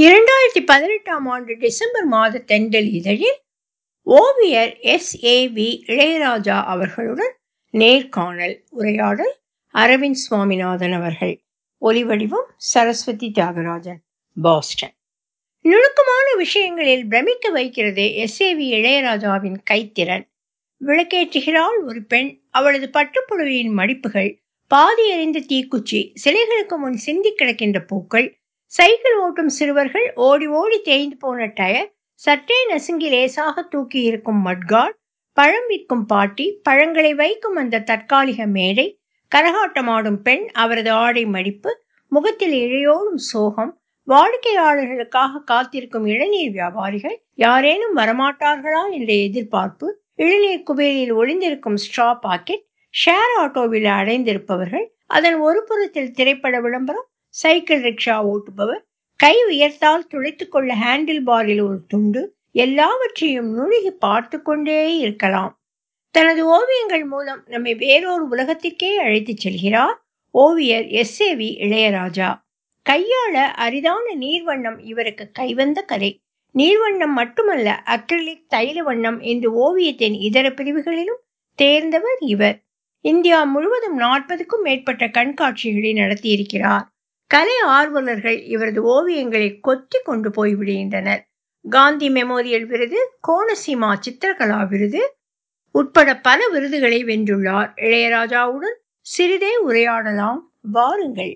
இரண்டாயிரத்தி பதினெட்டாம் ஆண்டு டிசம்பர் மாத தென்றல் இதழில் ஓவியர் எஸ் ஏ வி இளையராஜா அவர்களுடன் நேர்காணல் உரையாடல் அரவிந்த் சுவாமிநாதன் அவர்கள் ஒலிவடிவம் சரஸ்வதி தியாகராஜன் பாஸ்டன் நுணுக்கமான விஷயங்களில் பிரமிக்க வைக்கிறது எஸ் ஏ வி இளையராஜாவின் கைத்திறன் விளக்கேற்றுகிறாள் ஒரு பெண் அவளது பட்டுப்புடவையின் மடிப்புகள் பாதி எறிந்த தீக்குச்சி சிலைகளுக்கு முன் சிந்தி கிடக்கின்ற பூக்கள் சைக்கிள் ஓட்டும் சிறுவர்கள் ஓடி ஓடி தேய்ந்து போன டயர் சற்றே நசுங்கி லேசாக தூக்கி இருக்கும் மட்காட் பழம் விற்கும் பாட்டி பழங்களை வைக்கும் அந்த தற்காலிக மேடை கரகாட்டமாடும் பெண் அவரது ஆடை மடிப்பு முகத்தில் இழையோடும் சோகம் வாடிக்கையாளர்களுக்காக காத்திருக்கும் இளநீர் வியாபாரிகள் யாரேனும் வரமாட்டார்களா என்ற எதிர்பார்ப்பு இளநீர் குபேலில் ஒளிந்திருக்கும் ஸ்ட்ரா பாக்கெட் ஷேர் ஆட்டோவில் அடைந்திருப்பவர்கள் அதன் ஒரு புறத்தில் திரைப்பட விளம்பரம் சைக்கிள் ரிக்ஷா ஓட்டுபவர் கை உயர்த்தால் துளைத்துக் கொள்ள ஹேண்டில் பாரில் ஒரு துண்டு எல்லாவற்றையும் நுணுகி பார்த்து கொண்டே இருக்கலாம் தனது ஓவியங்கள் மூலம் நம்மை வேறொரு உலகத்திற்கே அழைத்துச் செல்கிறார் ஓவியர் எஸ் ஏ வி இளையராஜா கையாள அரிதான நீர்வண்ணம் இவருக்கு கைவந்த கலை நீர்வண்ணம் மட்டுமல்ல அக்ரிலிக் தைல வண்ணம் என்று ஓவியத்தின் இதர பிரிவுகளிலும் தேர்ந்தவர் இவர் இந்தியா முழுவதும் நாற்பதுக்கும் மேற்பட்ட கண்காட்சிகளை நடத்தியிருக்கிறார் கலை ஆர்வலர்கள் இவரது ஓவியங்களை கொத்தி கொண்டு போய் விடுகின்றனர் காந்தி மெமோரியல் விருது கோணசீமா சித்திரகலா விருது உட்பட பல விருதுகளை வென்றுள்ளார் இளையராஜாவுடன் சிறிதே உரையாடலாம் வாருங்கள்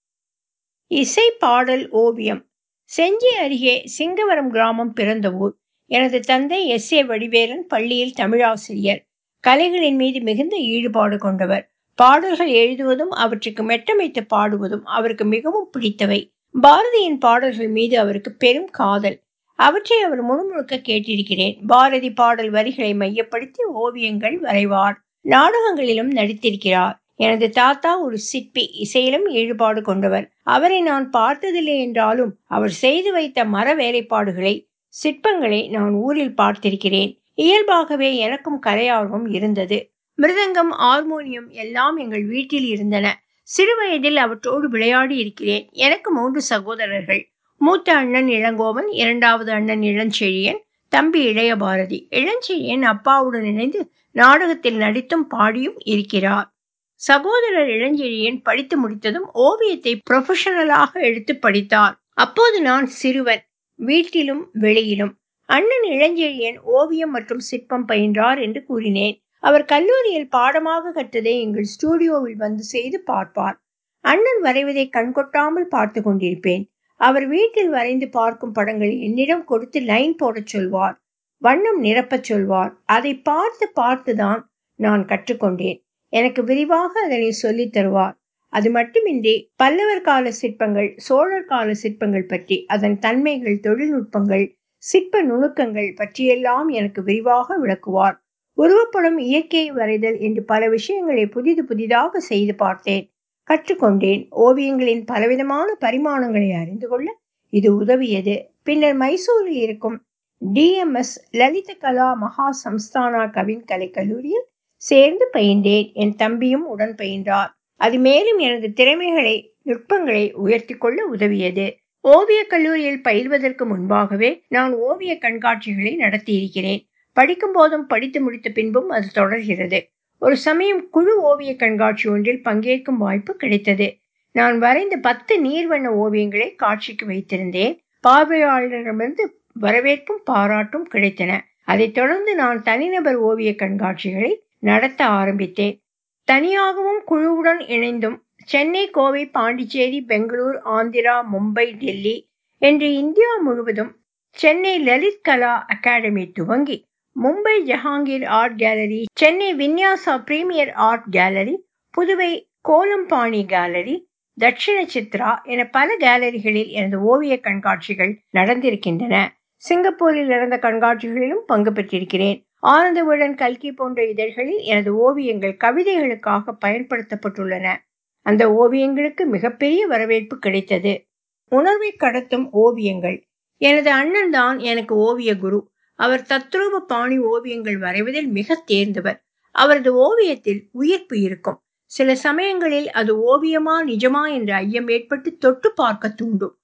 இசை பாடல் ஓவியம் செஞ்சி அருகே சிங்கவரம் கிராமம் பிறந்த ஊர் எனது தந்தை எஸ் ஏ வடிவேலன் பள்ளியில் தமிழாசிரியர் கலைகளின் மீது மிகுந்த ஈடுபாடு கொண்டவர் பாடல்கள் எழுதுவதும் அவற்றுக்கு மெட்டமைத்து பாடுவதும் அவருக்கு மிகவும் பிடித்தவை பாரதியின் பாடல்கள் மீது அவருக்கு பெரும் காதல் அவற்றை அவர் முழுமுழுக்க கேட்டிருக்கிறேன் பாரதி பாடல் வரிகளை மையப்படுத்தி ஓவியங்கள் வரைவார் நாடகங்களிலும் நடித்திருக்கிறார் எனது தாத்தா ஒரு சிற்பி இசையிலும் ஈடுபாடு கொண்டவர் அவரை நான் பார்த்ததில்லை என்றாலும் அவர் செய்து வைத்த மர வேலைப்பாடுகளை சிற்பங்களை நான் ஊரில் பார்த்திருக்கிறேன் இயல்பாகவே எனக்கும் கலையார்வம் இருந்தது மிருதங்கம் ஹார்மோனியம் எல்லாம் எங்கள் வீட்டில் இருந்தன சிறுவயதில் அவற்றோடு விளையாடி இருக்கிறேன் எனக்கு மூன்று சகோதரர்கள் மூத்த அண்ணன் இளங்கோவன் இரண்டாவது அண்ணன் இளஞ்செழியன் தம்பி இளைய பாரதி இளஞ்செழியன் அப்பாவுடன் இணைந்து நாடகத்தில் நடித்தும் பாடியும் இருக்கிறார் சகோதரர் இளஞ்செழியன் படித்து முடித்ததும் ஓவியத்தை ப்ரொஃபஷனலாக எடுத்து படித்தார் அப்போது நான் சிறுவன் வீட்டிலும் வெளியிலும் அண்ணன் இளஞ்செழியன் ஓவியம் மற்றும் சிற்பம் பயின்றார் என்று கூறினேன் அவர் கல்லூரியில் பாடமாக கற்றதை எங்கள் ஸ்டூடியோவில் வந்து செய்து பார்ப்பார் அண்ணன் வரைவதை கண்கொட்டாமல் பார்த்து கொண்டிருப்பேன் அவர் வீட்டில் வரைந்து பார்க்கும் படங்களை என்னிடம் கொடுத்து லைன் போடச் சொல்வார் வண்ணம் நிரப்பச் சொல்வார் அதை பார்த்து பார்த்துதான் நான் கற்றுக்கொண்டேன் எனக்கு விரிவாக அதனை சொல்லித் தருவார் அது மட்டுமின்றி பல்லவர் கால சிற்பங்கள் சோழர் கால சிற்பங்கள் பற்றி அதன் தன்மைகள் தொழில்நுட்பங்கள் சிற்ப நுணுக்கங்கள் பற்றியெல்லாம் எனக்கு விரிவாக விளக்குவார் உருவப்படம் இயற்கையை வரைதல் என்று பல விஷயங்களை புதிது புதிதாக செய்து பார்த்தேன் கற்றுக்கொண்டேன் ஓவியங்களின் பலவிதமான பரிமாணங்களை அறிந்து கொள்ள இது உதவியது பின்னர் மைசூரில் இருக்கும் டிஎம்எஸ் லலித கலா மகா சம்ஸ்தானா கவின் கலை கல்லூரியில் சேர்ந்து பயின்றேன் என் தம்பியும் உடன் பயின்றார் அது மேலும் எனது திறமைகளை நுட்பங்களை உயர்த்தி கொள்ள உதவியது ஓவிய கல்லூரியில் பயில்வதற்கு முன்பாகவே நான் ஓவிய கண்காட்சிகளை நடத்தியிருக்கிறேன் படிக்கும் போதும் படித்து முடித்த பின்பும் அது தொடர்கிறது ஒரு சமயம் குழு ஓவிய கண்காட்சி ஒன்றில் பங்கேற்கும் வாய்ப்பு கிடைத்தது நான் வரைந்த பத்து நீர்வண்ண ஓவியங்களை காட்சிக்கு வைத்திருந்தேன் பார்வையாளரிடமிருந்து வரவேற்பும் பாராட்டும் கிடைத்தன அதைத் தொடர்ந்து நான் தனிநபர் ஓவிய கண்காட்சிகளை நடத்த ஆரம்பித்தேன் தனியாகவும் குழுவுடன் இணைந்தும் சென்னை கோவை பாண்டிச்சேரி பெங்களூர் ஆந்திரா மும்பை டெல்லி என்று இந்தியா முழுவதும் சென்னை லலித் கலா அகாடமி துவங்கி Mumbai Jehangir art gallery Chennai Vinyasa premier art gallery Puduvai Kolambani gallery Dakshina Chitra என பல கேலரிகளில் எனது ஓவிய கண்காட்சிகள் நடந்திருக்கின்றன சிங்கப்பூரில் நடந்த கண்காட்சிகளிலும் பங்கு பெற்றிருக்கிறேன் ஆனந்தவுடன் கல்கி போன்ற இதழ்களில் எனது ஓவியங்கள் கவிதைகளுக்காக பயன்படுத்தப்பட்டுள்ளன அந்த ஓவியங்களுக்கு மிகப்பெரிய வரவேற்பு கிடைத்தது உணர்வை கடத்தும் ஓவியங்கள் எனது அண்ணன் தான் எனக்கு ஓவிய குரு அவர் தத்ரூப பாணி ஓவியங்கள் வரைவதில் மிக தேர்ந்தவர் அவரது ஓவியத்தில் உயிர்ப்பு இருக்கும் சில சமயங்களில் அது ஓவியமா நிஜமா என்ற ஐயம் ஏற்பட்டு தொட்டு பார்க்க தூண்டும்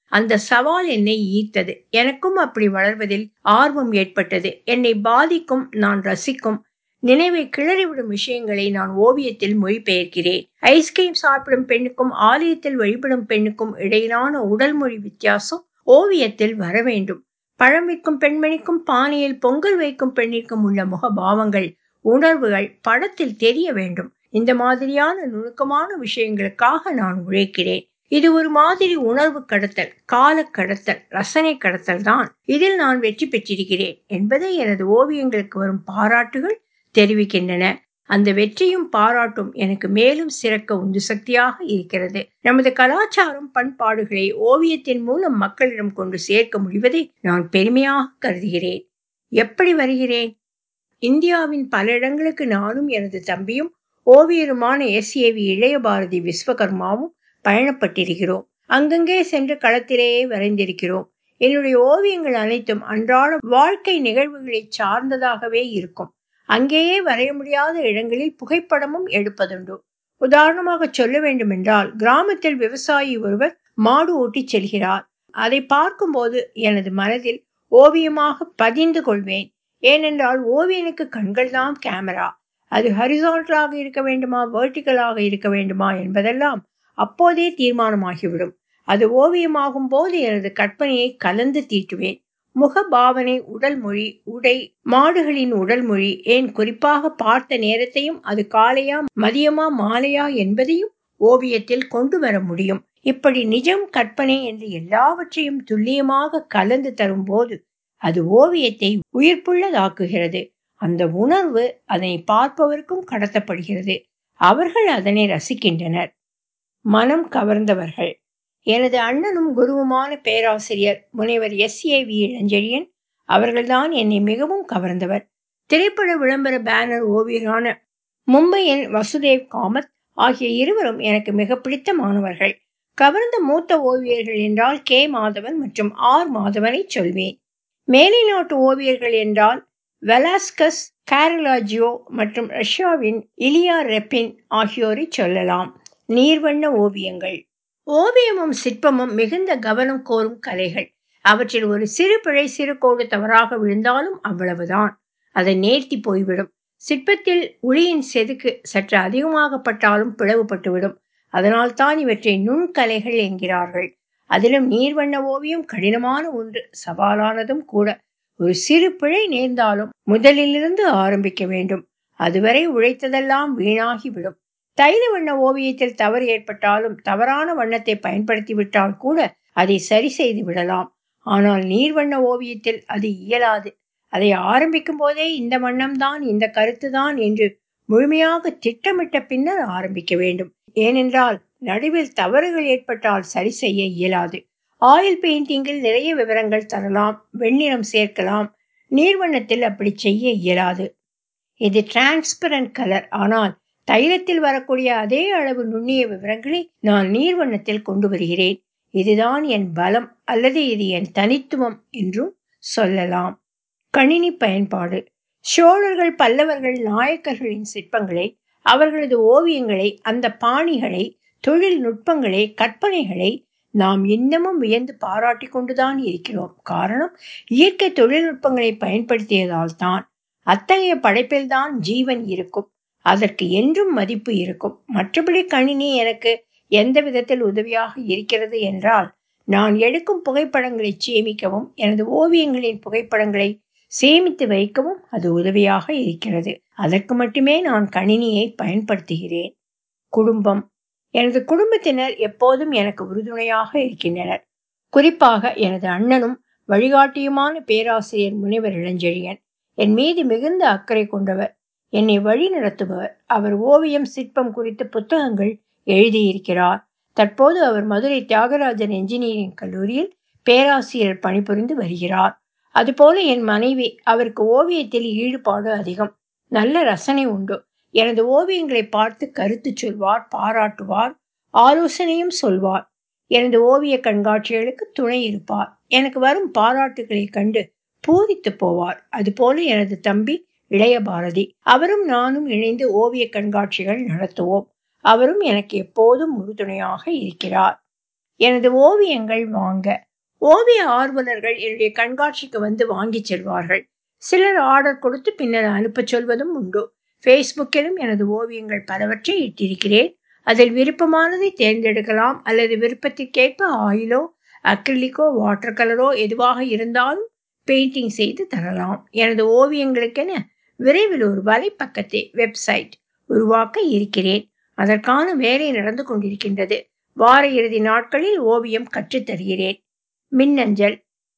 அந்த சவால் என்னை ஈர்த்தது எனக்கும் அப்படி வளர்வதில் ஆர்வம் ஏற்பட்டது என்னை பாதிக்கும் நான் ரசிக்கும் நினைவை கிளறிவிடும் விஷயங்களை நான் ஓவியத்தில் மொழிபெயர்க்கிறேன் ஐஸ்கிரீம் சாப்பிடும் பெண்ணுக்கும் ஆலயத்தில் வழிபடும் பெண்ணுக்கும் இடையிலான உடல் மொழி வித்தியாசம் ஓவியத்தில் வர வேண்டும் பழம் விற்கும் பெண்மணிக்கும் பானையில் பொங்கல் வைக்கும் பெண்ணிற்கும் உள்ள முகபாவங்கள் உணர்வுகள் படத்தில் தெரிய வேண்டும் இந்த மாதிரியான நுணுக்கமான விஷயங்களுக்காக நான் உழைக்கிறேன் இது ஒரு மாதிரி உணர்வு கடத்தல் கால கடத்தல் ரசனை கடத்தல் தான் இதில் நான் வெற்றி பெற்றிருக்கிறேன் என்பதை எனது ஓவியங்களுக்கு வரும் பாராட்டுகள் தெரிவிக்கின்றன அந்த வெற்றியும் பாராட்டும் எனக்கு மேலும் சிறக்க உந்து சக்தியாக இருக்கிறது நமது கலாச்சாரம் பண்பாடுகளை ஓவியத்தின் மூலம் மக்களிடம் கொண்டு சேர்க்க முடிவதை நான் பெருமையாக கருதுகிறேன் எப்படி வருகிறேன் இந்தியாவின் பல இடங்களுக்கு நானும் எனது தம்பியும் ஓவியருமான எஸ் ஏவி இளைய பாரதி விஸ்வகர்மாவும் பயணப்பட்டிருக்கிறோம் அங்கங்கே சென்று களத்திலேயே வரைந்திருக்கிறோம் என்னுடைய ஓவியங்கள் அனைத்தும் அன்றாட வாழ்க்கை நிகழ்வுகளை சார்ந்ததாகவே இருக்கும் அங்கேயே வரைய முடியாத இடங்களில் புகைப்படமும் எடுப்பதுண்டு உதாரணமாக சொல்ல வேண்டுமென்றால் கிராமத்தில் விவசாயி ஒருவர் மாடு ஓட்டிச் செல்கிறார் அதை பார்க்கும்போது எனது மனதில் ஓவியமாக பதிந்து கொள்வேன் ஏனென்றால் ஓவியனுக்கு கண்கள் தான் கேமரா அது ஹரிசால்டலாக இருக்க வேண்டுமா வேர்டிக்கலாக இருக்க வேண்டுமா என்பதெல்லாம் அப்போதே தீர்மானமாகிவிடும் அது ஓவியமாகும் போது எனது கற்பனையை கலந்து தீட்டுவேன் முக பாவனை உடல் மொழி உடை மாடுகளின் உடல் மொழி ஏன் குறிப்பாக பார்த்த நேரத்தையும் அது காலையா மதியமா மாலையா என்பதையும் ஓவியத்தில் கொண்டு வர முடியும் இப்படி நிஜம் கற்பனை என்று எல்லாவற்றையும் துல்லியமாக கலந்து தரும்போது அது ஓவியத்தை உயிர்ப்புள்ளதாக்குகிறது அந்த உணர்வு அதனை பார்ப்பவருக்கும் கடத்தப்படுகிறது அவர்கள் அதனை ரசிக்கின்றனர் மனம் கவர்ந்தவர்கள் எனது அண்ணனும் குருவுமான பேராசிரியர் முனைவர் எஸ் ஏ வி இளஞ்செழியன் அவர்கள்தான் என்னை மிகவும் கவர்ந்தவர் திரைப்பட விளம்பர பேனர் ஓவியரான மும்பையின் வசுதேவ் காமத் ஆகிய இருவரும் எனக்கு மிக பிடித்த மாணவர்கள் கவர்ந்த மூத்த ஓவியர்கள் என்றால் கே மாதவன் மற்றும் ஆர் மாதவனை சொல்வேன் மேலை நாட்டு ஓவியர்கள் என்றால் வெலாஸ்கஸ் கேரலாஜியோ மற்றும் ரஷ்யாவின் இலியா ரெப்பின் ஆகியோரை சொல்லலாம் நீர்வண்ண ஓவியங்கள் ஓவியமும் சிற்பமும் மிகுந்த கவனம் கோரும் கலைகள் அவற்றில் ஒரு சிறு பிழை சிறு கோடு தவறாக விழுந்தாலும் அவ்வளவுதான் அதை நேர்த்தி போய்விடும் சிற்பத்தில் உளியின் செதுக்கு சற்று அதிகமாகப்பட்டாலும் பிளவுபட்டுவிடும் அதனால் தான் இவற்றை நுண்கலைகள் என்கிறார்கள் அதிலும் நீர்வண்ண ஓவியம் கடினமான ஒன்று சவாலானதும் கூட ஒரு சிறு பிழை நேர்ந்தாலும் முதலிலிருந்து ஆரம்பிக்க வேண்டும் அதுவரை உழைத்ததெல்லாம் வீணாகிவிடும் தைல வண்ண ஓவியத்தில் தவறு ஏற்பட்டாலும் தவறான வண்ணத்தை பயன்படுத்தி விட்டால் கூட அதை சரி செய்து விடலாம் ஆனால் நீர்வண்ண ஓவியத்தில் அது இயலாது அதை ஆரம்பிக்கும் போதே இந்த வண்ணம்தான் இந்த கருத்து தான் என்று முழுமையாக திட்டமிட்ட பின்னர் ஆரம்பிக்க வேண்டும் ஏனென்றால் நடுவில் தவறுகள் ஏற்பட்டால் சரி செய்ய இயலாது ஆயில் பெயிண்டிங்கில் நிறைய விவரங்கள் தரலாம் வெண்ணிறம் சேர்க்கலாம் நீர்வண்ணத்தில் அப்படி செய்ய இயலாது இது டிரான்ஸ்பரண்ட் கலர் ஆனால் தைலத்தில் வரக்கூடிய அதே அளவு நுண்ணிய விவரங்களை நான் நீர்வண்ணத்தில் கொண்டு வருகிறேன் இதுதான் என் பலம் அல்லது இது என் தனித்துவம் என்றும் சொல்லலாம் கணினி பயன்பாடு சோழர்கள் பல்லவர்கள் நாயக்கர்களின் சிற்பங்களை அவர்களது ஓவியங்களை அந்த பாணிகளை தொழில்நுட்பங்களை கற்பனைகளை நாம் இன்னமும் வியந்து பாராட்டி கொண்டுதான் இருக்கிறோம் காரணம் இயற்கை தொழில்நுட்பங்களை பயன்படுத்தியதால் தான் அத்தகைய படைப்பில்தான் ஜீவன் இருக்கும் அதற்கு என்றும் மதிப்பு இருக்கும் மற்றபடி கணினி எனக்கு எந்த விதத்தில் உதவியாக இருக்கிறது என்றால் நான் எடுக்கும் புகைப்படங்களை சேமிக்கவும் எனது ஓவியங்களின் புகைப்படங்களை சேமித்து வைக்கவும் அது உதவியாக இருக்கிறது அதற்கு மட்டுமே நான் கணினியை பயன்படுத்துகிறேன் குடும்பம் எனது குடும்பத்தினர் எப்போதும் எனக்கு உறுதுணையாக இருக்கின்றனர் குறிப்பாக எனது அண்ணனும் வழிகாட்டியுமான பேராசிரியர் முனைவர் இளஞ்செழியன் என் மீது மிகுந்த அக்கறை கொண்டவர் என்னை வழி நடத்துபவர் அவர் ஓவியம் சிற்பம் குறித்து புத்தகங்கள் எழுதியிருக்கிறார் தற்போது அவர் மதுரை தியாகராஜன் என்ஜினியரிங் கல்லூரியில் பேராசிரியர் பணிபுரிந்து வருகிறார் அதுபோல என் மனைவி அவருக்கு ஓவியத்தில் ஈடுபாடு அதிகம் நல்ல ரசனை உண்டு எனது ஓவியங்களை பார்த்து கருத்து சொல்வார் பாராட்டுவார் ஆலோசனையும் சொல்வார் எனது ஓவிய கண்காட்சிகளுக்கு துணை இருப்பார் எனக்கு வரும் பாராட்டுகளை கண்டு பூரித்து போவார் அதுபோல எனது தம்பி இளைய பாரதி அவரும் நானும் இணைந்து ஓவிய கண்காட்சிகள் நடத்துவோம் அவரும் எனக்கு எப்போதும் உறுதுணையாக இருக்கிறார் எனது ஓவியங்கள் வாங்க ஓவிய ஆர்வலர்கள் என்னுடைய கண்காட்சிக்கு வந்து வாங்கிச் செல்வார்கள் சிலர் ஆர்டர் கொடுத்து பின்னர் அனுப்பச் சொல்வதும் உண்டு ஃபேஸ்புக்கிலும் எனது ஓவியங்கள் பலவற்றை இட்டிருக்கிறேன் அதில் விருப்பமானதை தேர்ந்தெடுக்கலாம் அல்லது விருப்பத்திற்கேற்ப ஆயிலோ அக்ரிலிக்கோ வாட்டர் கலரோ எதுவாக இருந்தாலும் பெயிண்டிங் செய்து தரலாம் எனது ஓவியங்களுக்கென விரைவில் ஒரு வலைப்பக்கத்தை வெப்சைட் உருவாக்க இருக்கிறேன் அதற்கான வேலை நடந்து கொண்டிருக்கின்றது வார இறுதி நாட்களில் ஓவியம் கற்றுத்தருகிறேன் மின்னஞ்சல்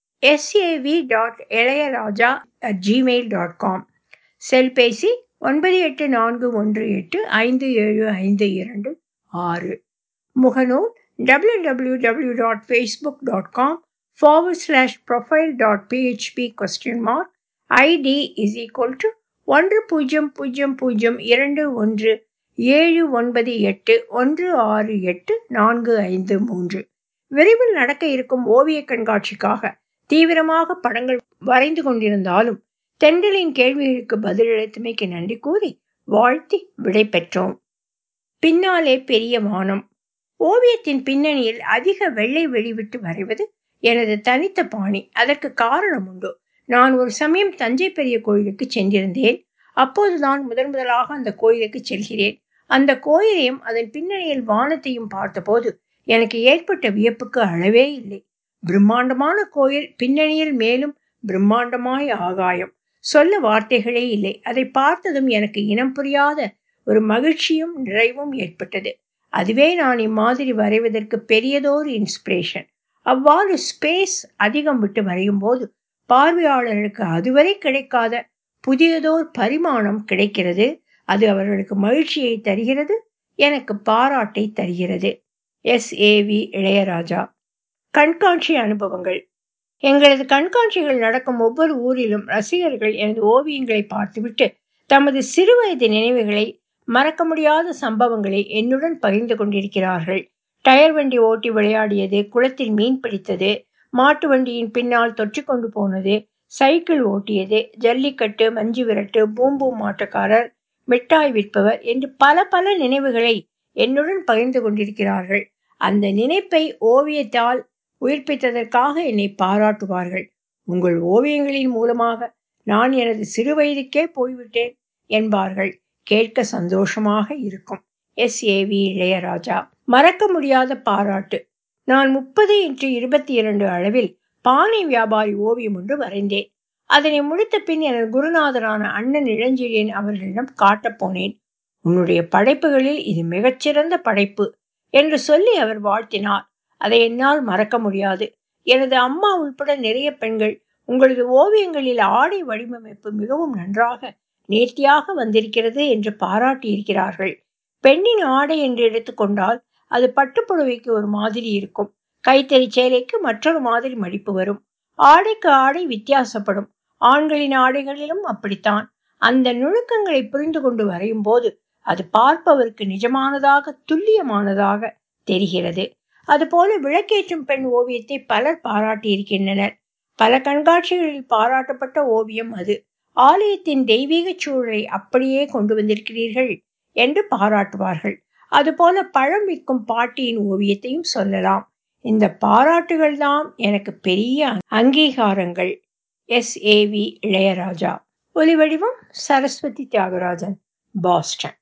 S A V dot Ilaiyaraja at Gmail dot com செல்பேசி ஒன்பது எட்டு நான்கு ஒன்று எட்டு ஐந்து ஏழு ஐந்து இரண்டு ஆறு முகநூல் W W W dot Facebook dot com forward slash profile dot PHP question mark ID is equal to ஒன்று பூஜ்ஜியம் பூஜ்ஜியம் பூஜ்ஜியம் இரண்டு ஒன்று ஏழு ஒன்பது எட்டு ஒன்று ஆறு எட்டு நான்கு ஐந்து மூன்று விரைவில் நடக்க இருக்கும் ஓவிய கண்காட்சிக்காக தீவிரமாக படங்கள் வரைந்து கொண்டிருந்தாலும் தென்றலின் கேள்விகளுக்கு பதிலளித்தமைக்கு நன்றி கூறி வாழ்த்தி விடை பெற்றோம் பின்னாலே பெரிய வானம் ஓவியத்தின் பின்னணியில் அதிக வெள்ளை வெளிவிட்டு வரைவது எனது தனித்த பாணி அதற்கு காரணம் உண்டு நான் ஒரு சமயம் தஞ்சை பெரிய கோயிலுக்கு சென்றிருந்தேன் அப்போதுதான் முதன் முதலாக அந்த கோயிலுக்கு செல்கிறேன் அந்த கோயிலையும் அதன் பின்னணியில் வானத்தையும் பார்த்தபோது எனக்கு ஏற்பட்ட வியப்புக்கு அளவே இல்லை பிரம்மாண்டமான கோயில் பின்னணியில் மேலும் பிரம்மாண்டமாய் ஆகாயம் சொல்ல வார்த்தைகளே இல்லை அதை பார்த்ததும் எனக்கு இனம் புரியாத ஒரு மகிழ்ச்சியும் நிறைவும் ஏற்பட்டது அதுவே நான் இம்மாதிரி வரைவதற்கு பெரியதோர் இன்ஸ்பிரேஷன் அவ்வாறு ஸ்பேஸ் அதிகம் விட்டு வரையும் போது பார்வையாளர்களுக்கு அதுவரை கிடைக்காத புதியதோர் பரிமாணம் கிடைக்கிறது அது அவர்களுக்கு மகிழ்ச்சியை தருகிறது எனக்கு பாராட்டை தருகிறது எஸ் ஏவி இளையராஜா கண்காட்சி அனுபவங்கள் எங்களது கண்காட்சிகள் நடக்கும் ஒவ்வொரு ஊரிலும் ரசிகர்கள் எனது ஓவியங்களை பார்த்துவிட்டு தமது சிறுவயது நினைவுகளை மறக்க முடியாத சம்பவங்களை என்னுடன் பகிர்ந்து கொண்டிருக்கிறார்கள் டயர் வண்டி ஓட்டி விளையாடியது குளத்தில் மீன் பிடித்தது மாட்டு வண்டியின் பின்னால் தொற்றி கொண்டு போனது சைக்கிள் ஓட்டியது ஜல்லிக்கட்டு மஞ்சு விரட்டு பூம்பூ மாட்டுக்காரர் மிட்டாய் விற்பவர் என்று பல பல நினைவுகளை என்னுடன் பகிர்ந்து கொண்டிருக்கிறார்கள் அந்த நினைப்பை ஓவியத்தால் உயிர்ப்பித்ததற்காக என்னை பாராட்டுவார்கள் உங்கள் ஓவியங்களின் மூலமாக நான் எனது சிறு வயதுக்கே போய்விட்டேன் என்பார்கள் கேட்க சந்தோஷமாக இருக்கும் எஸ் ஏவி இளையராஜா மறக்க முடியாத பாராட்டு நான் முப்பது இன்று இருபத்தி இரண்டு அளவில் பானை வியாபாரி ஓவியம் ஒன்று வரைந்தேன் அதனை முடித்த பின் எனது குருநாதரான அண்ணன் இளஞ்செழியன் அவர்களிடம் காட்டப் போனேன் உன்னுடைய படைப்புகளில் இது மிகச்சிறந்த படைப்பு என்று சொல்லி அவர் வாழ்த்தினார் அதை என்னால் மறக்க முடியாது எனது அம்மா உள்பட நிறைய பெண்கள் உங்களது ஓவியங்களில் ஆடை வடிவமைப்பு மிகவும் நன்றாக நேர்த்தியாக வந்திருக்கிறது என்று பாராட்டியிருக்கிறார்கள் பெண்ணின் ஆடை என்று எடுத்துக்கொண்டால் அது பட்டுப்புடவைக்கு ஒரு மாதிரி இருக்கும் கைத்தறி சேலைக்கு மற்றொரு மாதிரி மடிப்பு வரும் ஆடைக்கு ஆடை வித்தியாசப்படும் ஆண்களின் ஆடைகளிலும் அப்படித்தான் அந்த நுணுக்கங்களை புரிந்து கொண்டு வரையும் போது அது பார்ப்பவருக்கு நிஜமானதாக துல்லியமானதாக தெரிகிறது அதுபோல விளக்கேற்றும் பெண் ஓவியத்தை பலர் பாராட்டியிருக்கின்றனர் பல கண்காட்சிகளில் பாராட்டப்பட்ட ஓவியம் அது ஆலயத்தின் தெய்வீக சூழலை அப்படியே கொண்டு வந்திருக்கிறீர்கள் என்று பாராட்டுவார்கள் அதுபோல பழம் விற்கும் பாட்டியின் ஓவியத்தையும் சொல்லலாம் இந்த பாராட்டுகள் தான் எனக்கு பெரிய அங்கீகாரங்கள் எஸ் ஏவி இளையராஜா ஒலிவடிவம் சரஸ்வதி தியாகராஜன் பாஸ்டன்